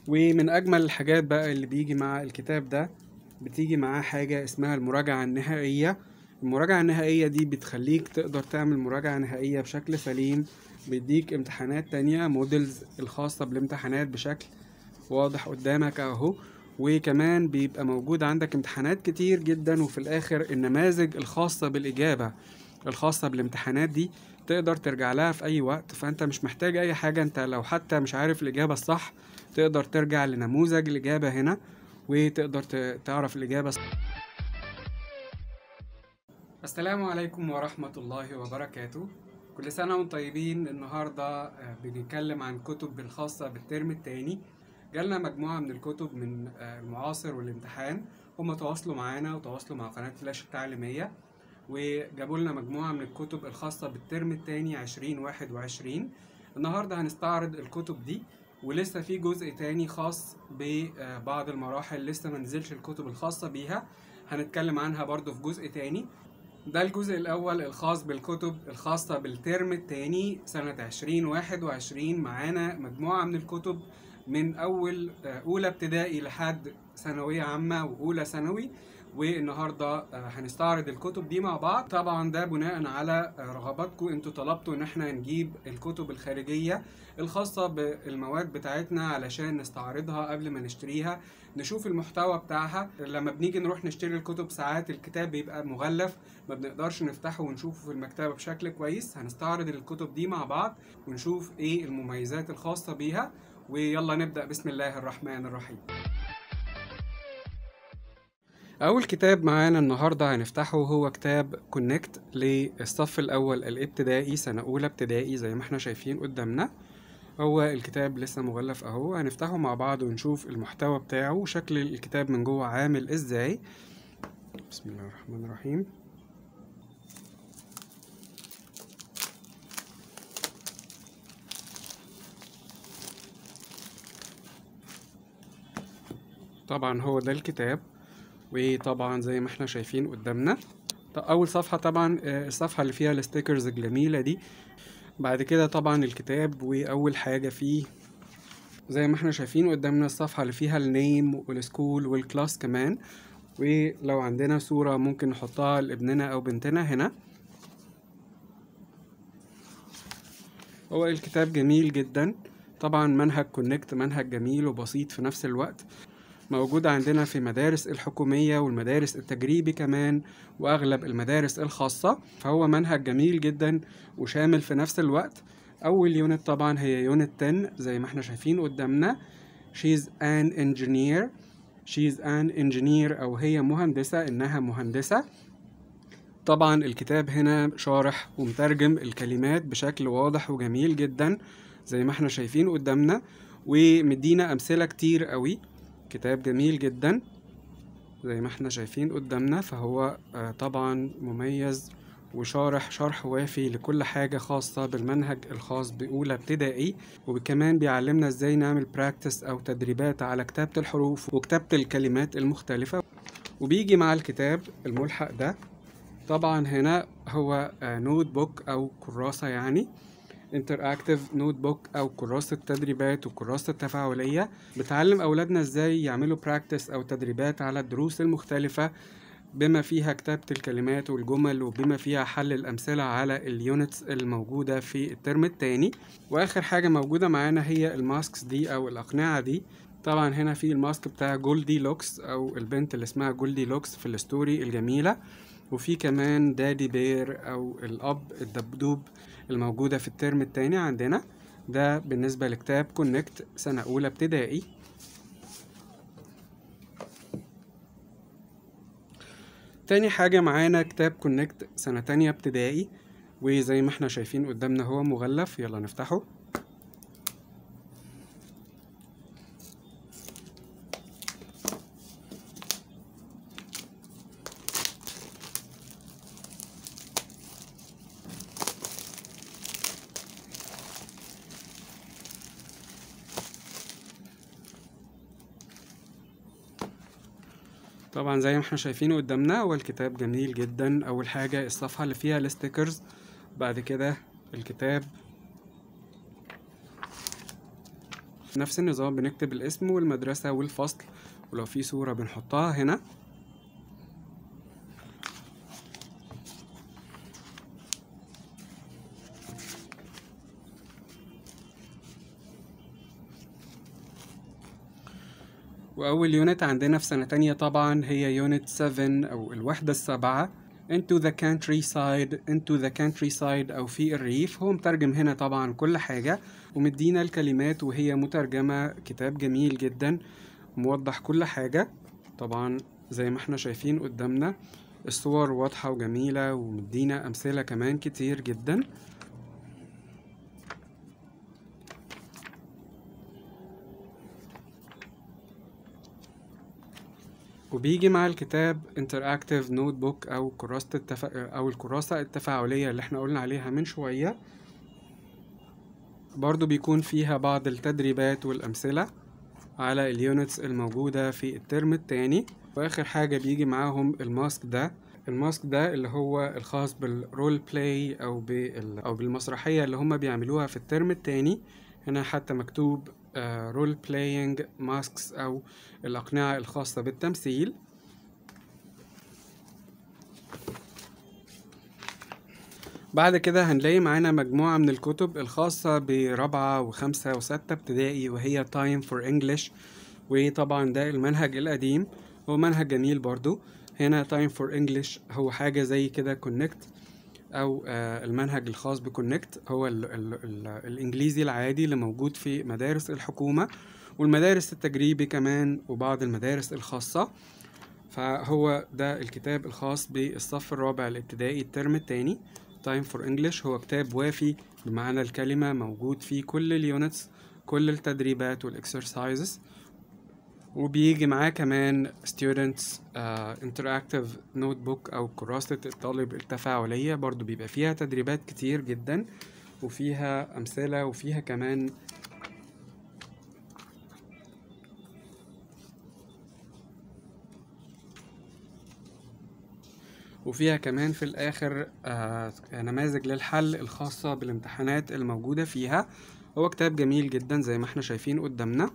ومن اجمل الحاجات بقى اللي بيجي مع الكتاب ده بتيجي معاه حاجة اسمها المراجعة النهائية المراجعة النهائية دي بتخليك تقدر تعمل مراجعة نهائية بشكل سليم بيديك امتحانات تانية موديلز الخاصة بالامتحانات بشكل واضح قدامك اهو وكمان بيبقى موجود عندك امتحانات كتير جدا وفي الاخر النماذج الخاصة بالاجابة الخاصة بالامتحانات دي تقدر ترجع لها في اي وقت فانت مش محتاج اي حاجة انت لو حتى مش عارف الاجابة الصح تقدر ترجع لنموذج الاجابة هنا وتقدر ت- تعرف الاجابة الصح. السلام عليكم ورحمة الله وبركاته كل سنة وانتم طيبين النهاردة آه، بنتكلم عن كتب الخاصة بالترم التاني جالنا مجموعة من الكتب من آه، المعاصر والامتحان هم تواصلوا معانا وتواصلوا مع قناة فلاش التعليمية وجابوا لنا مجموعة من الكتب الخاصة بالترم التاني 2021 النهاردة هنستعرض الكتب دي ولسه في جزء تاني خاص ببعض المراحل لسه ما نزلش الكتب الخاصة بيها هنتكلم عنها برضو في جزء تاني ده الجزء الأول الخاص بالكتب الخاصة بالترم التاني سنة 2021 معانا مجموعة من الكتب من أول آه، أولى ابتدائي لحد ثانوية عامة وأولى ثانوي والنهارده آه، هنستعرض الكتب دي مع بعض طبعا ده بناء على آه، رغباتكم انتوا طلبتوا ان احنا نجيب الكتب الخارجية الخاصة بالمواد بتاعتنا علشان نستعرضها قبل ما نشتريها نشوف المحتوى بتاعها لما بنيجي نروح نشتري الكتب ساعات الكتاب بيبقى مغلف ما بنقدرش نفتحه ونشوفه في المكتبة بشكل كويس هنستعرض الكتب دي مع بعض ونشوف ايه المميزات الخاصة بيها ويلا نبدأ بسم الله الرحمن الرحيم أول كتاب معانا النهاردة هنفتحه هو كتاب كونكت للصف الأول الابتدائي سنة أولى ابتدائي زي ما احنا شايفين قدامنا هو الكتاب لسه مغلف أهو هنفتحه مع بعض ونشوف المحتوى بتاعه وشكل الكتاب من جوه عامل ازاي بسم الله الرحمن الرحيم طبعا هو ده الكتاب وطبعا زي ما احنا شايفين قدامنا ط- اول صفحة طبعا آه، الصفحة اللي فيها الستيكرز الجميلة دي بعد كده طبعا الكتاب واول حاجة فيه زي ما احنا شايفين قدامنا الصفحة اللي فيها النيم والسكول والكلاس كمان ولو عندنا صورة ممكن نحطها لابننا او بنتنا هنا هو الكتاب جميل جدا طبعا منهج كونكت منهج جميل وبسيط في نفس الوقت موجود عندنا في مدارس الحكومية والمدارس التجريبي كمان وأغلب المدارس الخاصة فهو منهج جميل جدا وشامل في نفس الوقت أول يونت طبعا هي يونت 10 زي ما احنا شايفين قدامنا She's an engineer She's an engineer أو هي مهندسة إنها مهندسة طبعا الكتاب هنا شارح ومترجم الكلمات بشكل واضح وجميل جدا زي ما احنا شايفين قدامنا ومدينا أمثلة كتير قوي كتاب جميل جدا زي ما احنا شايفين قدامنا فهو آه، طبعا مميز وشارح شرح وافي لكل حاجة خاصة بالمنهج الخاص بأولى ابتدائي وكمان بيعلمنا ازاي نعمل براكتس أو تدريبات على كتابة الحروف وكتابة الكلمات المختلفة وبيجي مع الكتاب الملحق ده طبعا هنا هو نوت بوك أو كراسة يعني انتراكتيف نوت بوك او كراسة تدريبات وكراسة تفاعلية بتعلم اولادنا ازاي يعملوا براكتس او تدريبات على الدروس المختلفة بما فيها كتابة الكلمات والجمل وبما فيها حل الأمثلة على اليونتس الموجودة في الترم التاني وآخر حاجة موجودة معانا هي الماسكس دي أو الأقنعة دي طبعا هنا في الماسك بتاع جولدي لوكس أو البنت اللي اسمها جولدي لوكس في الستوري الجميلة وفي كمان دادي بير أو الأب الدبدوب الموجودة في الترم التاني عندنا ده بالنسبة لكتاب كونكت سنة أولى ابتدائي تاني حاجة معانا كتاب كونكت سنة تانية ابتدائي وزي ما احنا شايفين قدامنا هو مغلف يلا نفتحه طبعا زي ما احنا شايفين قدامنا هو الكتاب جميل جدا اول حاجة الصفحة اللي فيها الستيكرز بعد كده الكتاب في نفس النظام بنكتب الاسم والمدرسة والفصل ولو في صورة بنحطها هنا وأول يونت عندنا في سنة تانية طبعا هي يونت 7 أو الوحدة السابعة into the countryside into the countryside أو في الريف هو مترجم هنا طبعا كل حاجة ومدينا الكلمات وهي مترجمة كتاب جميل جدا موضح كل حاجة طبعا زي ما احنا شايفين قدامنا الصور واضحة وجميلة ومدينا أمثلة كمان كتير جدا وبيجي مع الكتاب interactive notebook أو كراسة التف... أو الكراسة التفاعلية اللي احنا قلنا عليها من شوية برضو بيكون فيها بعض التدريبات والأمثلة على اليونتس الموجودة في الترم التاني وآخر حاجة بيجي معاهم الماسك ده الماسك ده اللي هو الخاص بالرول بلاي أو بال... أو بالمسرحية اللي هما بيعملوها في الترم التاني هنا حتى مكتوب رول بلاينج ماسكس أو الأقنعة الخاصة بالتمثيل بعد كده هنلاقي معانا مجموعة من الكتب الخاصة برابعة وخمسة وستة ابتدائي وهي Time for English وطبعا ده المنهج القديم هو منهج جميل برضو هنا Time for English هو حاجة زي كده Connect أو آه المنهج الخاص بكونكت هو ال ال ال الإنجليزي العادي اللي موجود في مدارس الحكومة والمدارس التجريبي كمان وبعض المدارس الخاصة فهو ده الكتاب الخاص بالصف الرابع الابتدائي الترم التاني Time for English هو كتاب وافي بمعنى الكلمة موجود فيه كل اليونتس كل التدريبات والإكسرسايزز وبيجي معاه كمان students uh, interactive notebook أو كراسة الطالب التفاعلية برضو بيبقى فيها تدريبات كتير جدا وفيها أمثلة وفيها كمان وفيها كمان في الآخر آه نماذج للحل الخاصة بالامتحانات الموجودة فيها هو كتاب جميل جدا زي ما احنا شايفين قدامنا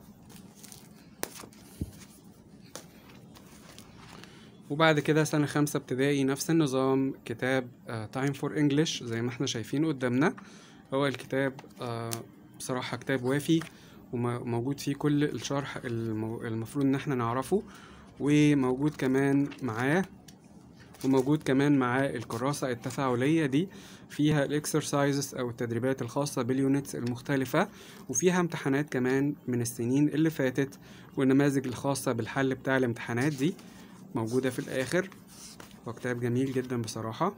وبعد كده سنة خمسة ابتدائي نفس النظام كتاب تايم فور انجلش زي ما احنا شايفين قدامنا هو الكتاب آه بصراحة كتاب وافي وموجود فيه كل الشرح المفروض ان احنا نعرفه وموجود كمان معاه وموجود كمان معاه الكراسة التفاعلية دي فيها الاكسرسايزز او التدريبات الخاصة باليونتس المختلفة وفيها امتحانات كمان من السنين اللي فاتت والنماذج الخاصة بالحل بتاع الامتحانات دي موجودة في الآخر هو كتاب جميل جدا بصراحة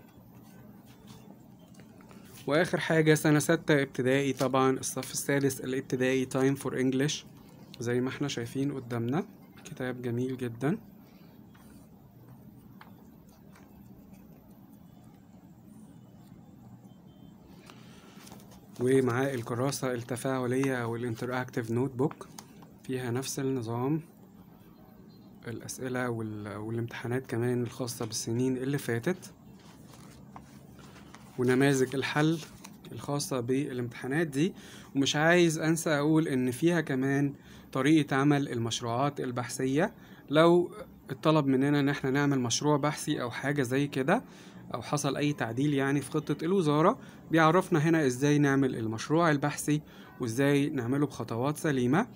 وآخر حاجة سنة ستة ابتدائي طبعا الصف السادس الابتدائي Time for English زي ما احنا شايفين قدامنا كتاب جميل جدا ومعاه الكراسة التفاعلية أو الانتراكتيف نوت بوك فيها نفس النظام الأسئلة والامتحانات كمان الخاصة بالسنين اللي فاتت ونماذج الحل الخاصة بالامتحانات دي ومش عايز أنسى أقول إن فيها كمان طريقة عمل المشروعات البحثية لو اتطلب مننا إن احنا نعمل مشروع بحثي أو حاجة زي كده أو حصل أي تعديل يعني في خطة الوزارة بيعرفنا هنا إزاي نعمل المشروع البحثي وإزاي نعمله بخطوات سليمة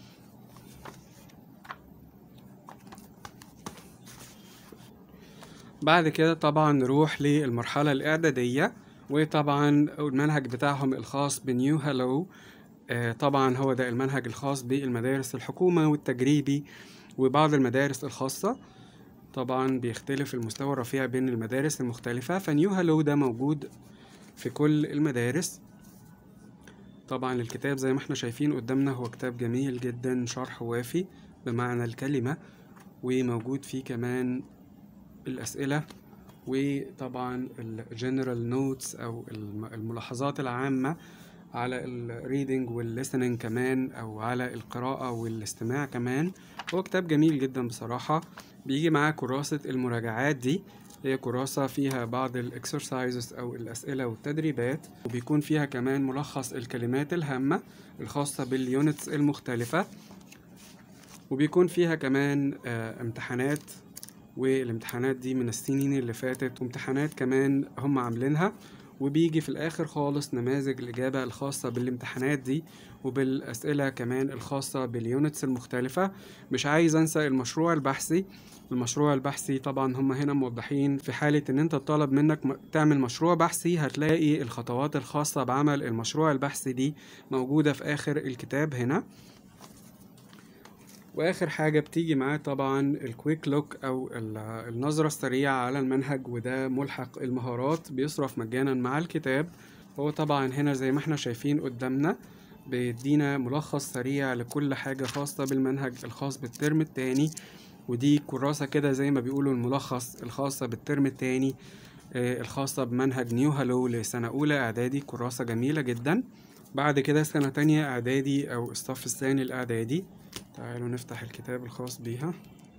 بعد كده طبعا نروح للمرحلة الإعدادية وطبعا المنهج بتاعهم الخاص بنيو هالو آه طبعا هو ده المنهج الخاص بالمدارس الحكومة والتجريبي وبعض المدارس الخاصة طبعا بيختلف المستوى الرفيع بين المدارس المختلفة فنيو هالو ده موجود في كل المدارس طبعا الكتاب زي ما احنا شايفين قدامنا هو كتاب جميل جدا شرح وافي بمعنى الكلمة وموجود فيه كمان الأسئلة وطبعا الجنرال نوتس أو الملاحظات العامة على الريدنج والليسننج كمان أو على القراءة والاستماع كمان هو كتاب جميل جدا بصراحة بيجي معاه كراسة المراجعات دي هي كراسة فيها بعض الاكسرسايزز أو الأسئلة والتدريبات وبيكون فيها كمان ملخص الكلمات الهامة الخاصة باليونتس المختلفة وبيكون فيها كمان آه، امتحانات والامتحانات دي من السنين اللي فاتت وامتحانات كمان هم عاملينها وبيجي في الآخر خالص نماذج الإجابة الخاصة بالامتحانات دي وبالأسئلة كمان الخاصة باليونتس المختلفة مش عايز أنسى المشروع البحثي المشروع البحثي طبعا هم هنا موضحين في حالة إن أنت طالب منك م- تعمل مشروع بحثي هتلاقي الخطوات الخاصة بعمل المشروع البحثي دي موجودة في آخر الكتاب هنا واخر حاجه بتيجي معاه طبعا الكويك لوك او ال- النظره السريعه على المنهج وده ملحق المهارات بيصرف مجانا مع الكتاب هو طبعا هنا زي ما احنا شايفين قدامنا بيدينا ملخص سريع لكل حاجه خاصه بالمنهج الخاص بالترم التاني ودي كراسه كده زي ما بيقولوا الملخص الخاصه بالترم التاني آه، الخاصة بمنهج نيو هالو لسنة أولى إعدادي كراسة جميلة جدا بعد كده سنة تانية إعدادي أو الصف الثاني الإعدادي تعالوا نفتح الكتاب الخاص بيها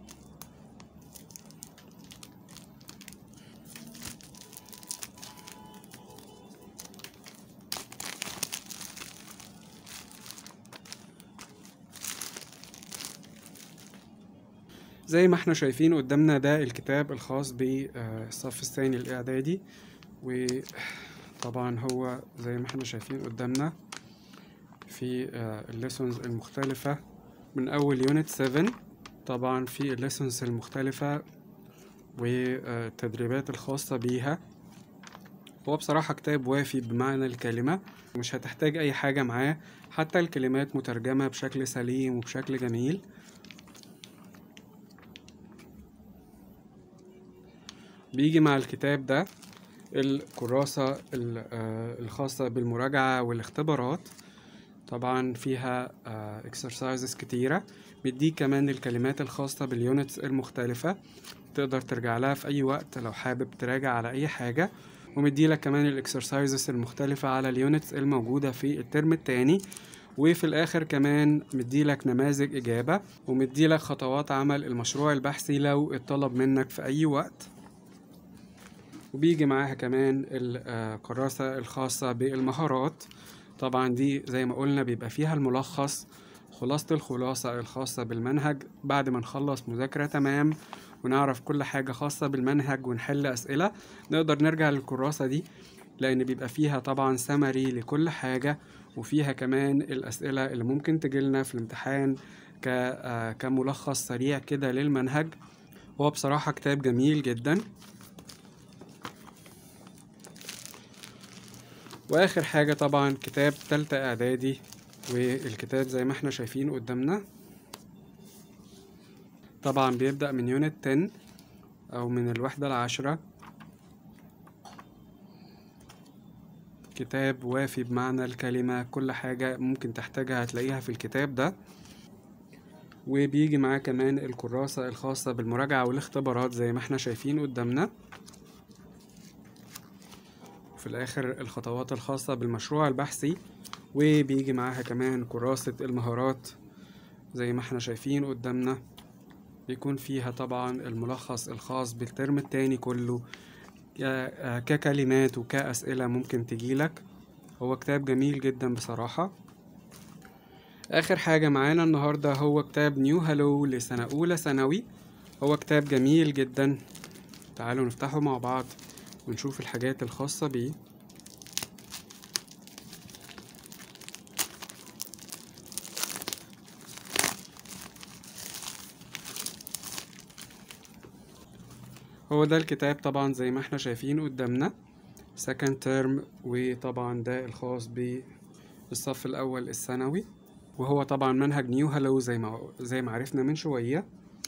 زي ما احنا شايفين قدامنا ده الكتاب الخاص بالصف الثاني الإعدادي وطبعا هو زي ما احنا شايفين قدامنا في الليسونز المختلفة من أول يونت 7 طبعا في الليسونز المختلفة والتدريبات الخاصة بيها هو بصراحة كتاب وافي بمعنى الكلمة مش هتحتاج أي حاجة معاه حتى الكلمات مترجمة بشكل سليم وبشكل جميل بيجي مع الكتاب ده الكراسة ال- آه، الخاصة بالمراجعة والاختبارات طبعا فيها اكسرسايزز كتيرة بيديك كمان الكلمات الخاصة باليونتس المختلفة تقدر ترجع لها في أي وقت لو حابب تراجع على أي حاجة ومديلك كمان الاكسرسايزز المختلفة على اليونتس الموجودة في الترم التاني وفي الآخر كمان مديلك نماذج إجابة ومديلك خطوات عمل المشروع البحثي لو اتطلب منك في أي وقت وبيجي معاها كمان الكراسة الخاصة بالمهارات طبعا دي زي ما قلنا بيبقى فيها الملخص خلاصة الخلاصة الخاصة بالمنهج بعد ما نخلص مذاكرة تمام ونعرف كل حاجة خاصة بالمنهج ونحل أسئلة نقدر نرجع للكراسة دي لأن بيبقى فيها طبعا سمري لكل حاجة وفيها كمان الأسئلة اللي ممكن تجيلنا في الامتحان ك- آه، كملخص سريع كده للمنهج هو بصراحة كتاب جميل جدا واخر حاجة طبعا كتاب تالتة اعدادي والكتاب زي ما احنا شايفين قدامنا طبعا بيبدأ من يونت 10 او من الوحدة العاشرة كتاب وافي بمعنى الكلمة كل حاجة ممكن تحتاجها هتلاقيها في الكتاب ده وبيجي معاه كمان الكراسة الخاصة بالمراجعة والاختبارات زي ما احنا شايفين قدامنا في الآخر الخطوات الخاصة بالمشروع البحثي وبيجي معاها كمان كراسة المهارات زي ما احنا شايفين قدامنا بيكون فيها طبعا الملخص الخاص بالترم التاني كله ك- ككلمات وكأسئلة ممكن تجيلك هو كتاب جميل جدا بصراحة آخر حاجة معانا النهاردة هو كتاب نيو هالو لسنة أولى ثانوي هو كتاب جميل جدا تعالوا نفتحه مع بعض ونشوف الحاجات الخاصة بيه هو ده الكتاب طبعا زي ما احنا شايفين قدامنا second term وطبعا ده الخاص بالصف الأول الثانوي وهو طبعا منهج نيو هالو زي ما زي ما عرفنا من شوية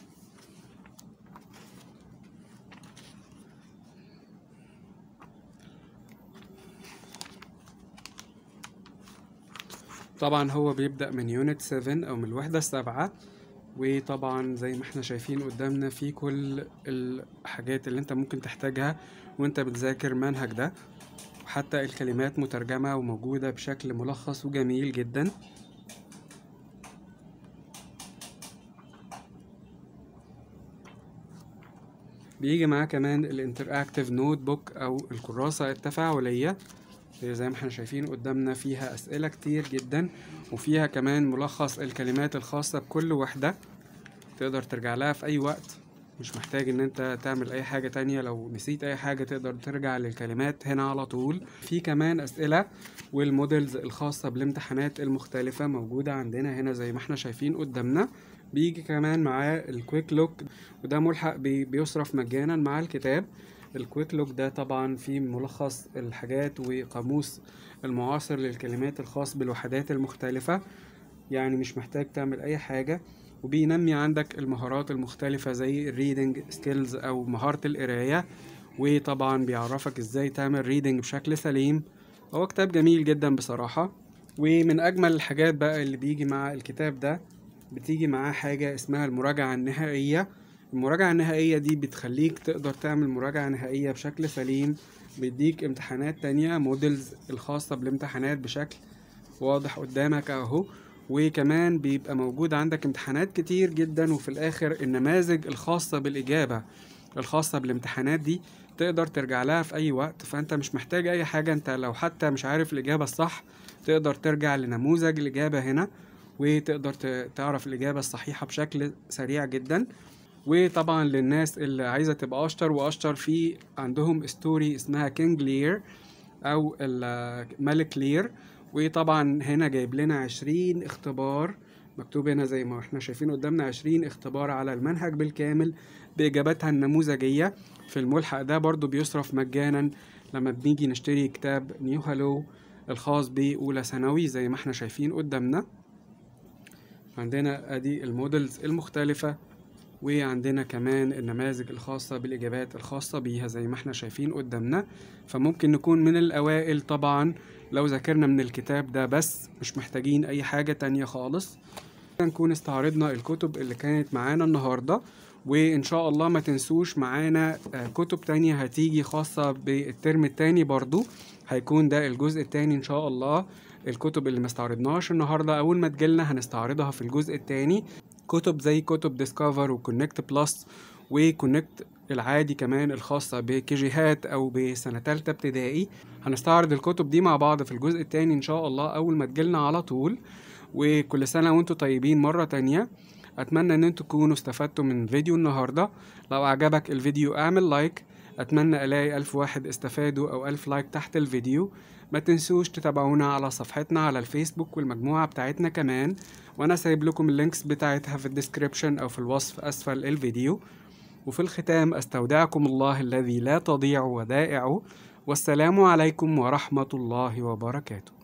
طبعا هو بيبدأ من يونت 7 أو من الوحدة السابعة وطبعا زي ما احنا شايفين قدامنا في كل الحاجات اللي انت ممكن تحتاجها وانت بتذاكر المنهج ده وحتى الكلمات مترجمة وموجودة بشكل ملخص وجميل جدا بيجي معاه كمان الانتراكتيف نوت بوك او الكراسة التفاعلية زي ما احنا شايفين قدامنا فيها أسئلة كتير جدا وفيها كمان ملخص الكلمات الخاصة بكل وحدة تقدر ترجع لها في اي وقت مش محتاج ان انت تعمل اي حاجة تانية لو نسيت اي حاجة تقدر ترجع للكلمات هنا على طول في كمان اسئلة والمودلز الخاصة بالامتحانات المختلفة موجودة عندنا هنا زي ما احنا شايفين قدامنا بيجي كمان معاه الكويك لوك وده ملحق بي- بيصرف مجانا مع الكتاب الكويك لوك ده طبعا فيه ملخص الحاجات وقاموس المعاصر للكلمات الخاص بالوحدات المختلفة يعني مش محتاج تعمل أي حاجة وبينمي عندك المهارات المختلفة زي الريدنج سكيلز أو مهارة القراية وطبعا بيعرفك ازاي تعمل ريدنج بشكل سليم هو كتاب جميل جدا بصراحة ومن أجمل الحاجات بقى اللي بيجي مع الكتاب ده بتيجي معاه حاجة اسمها المراجعة النهائية المراجعة النهائية دي بتخليك تقدر تعمل مراجعة نهائية بشكل سليم بيديك امتحانات تانية موديلز الخاصة بالامتحانات بشكل واضح قدامك اهو وكمان بيبقى موجود عندك امتحانات كتير جدا وفي الاخر النماذج الخاصة بالاجابة الخاصة بالامتحانات دي تقدر ترجع لها في اي وقت فانت مش محتاج اي حاجة انت لو حتى مش عارف الاجابة الصح تقدر ترجع لنموذج الاجابة هنا وتقدر ت- تعرف الاجابة الصحيحة بشكل سريع جدا وطبعا للناس اللي عايزة تبقى أشطر وأشطر في عندهم ستوري اسمها كينج لير أو الملك لير وطبعا هنا جايب لنا عشرين اختبار مكتوب هنا زي ما احنا شايفين قدامنا عشرين اختبار على المنهج بالكامل بإجاباتها النموذجية في الملحق ده برضو بيصرف مجانا لما بنيجي نشتري كتاب نيو هالو الخاص بأولى ثانوي زي ما احنا شايفين قدامنا عندنا ادي المودلز المختلفة وعندنا كمان النماذج الخاصة بالإجابات الخاصة بيها زي ما احنا شايفين قدامنا فممكن نكون من الأوائل طبعا لو ذاكرنا من الكتاب ده بس مش محتاجين أي حاجة تانية خالص نكون استعرضنا الكتب اللي كانت معانا النهاردة وإن شاء الله ما تنسوش معانا آه، كتب تانية هتيجي خاصة بالترم التاني برضو هيكون ده الجزء التاني إن شاء الله الكتب اللي ما استعرضناهاش النهاردة أول ما تجيلنا هنستعرضها في الجزء التاني كتب زي كتب ديسكفر وكونكت بلس وكونكت العادي كمان الخاصة بكيجيهات أو بسنة تالتة ابتدائي هنستعرض الكتب دي مع بعض في الجزء التاني إن شاء الله أول ما تجيلنا على طول وكل سنة وانتم طيبين مرة تانية أتمنى إن انتوا تكونوا استفدتوا من فيديو النهاردة لو عجبك الفيديو اعمل لايك أتمنى ألاقي ألف واحد استفادوا أو ألف لايك تحت الفيديو ما تنسوش تتابعونا على صفحتنا على الفيسبوك والمجموعة بتاعتنا كمان وأنا سايب لكم اللينكس بتاعتها في الديسكريبشن أو في الوصف أسفل الفيديو وفي الختام أستودعكم الله الذي لا تضيع ودائعه والسلام عليكم ورحمة الله وبركاته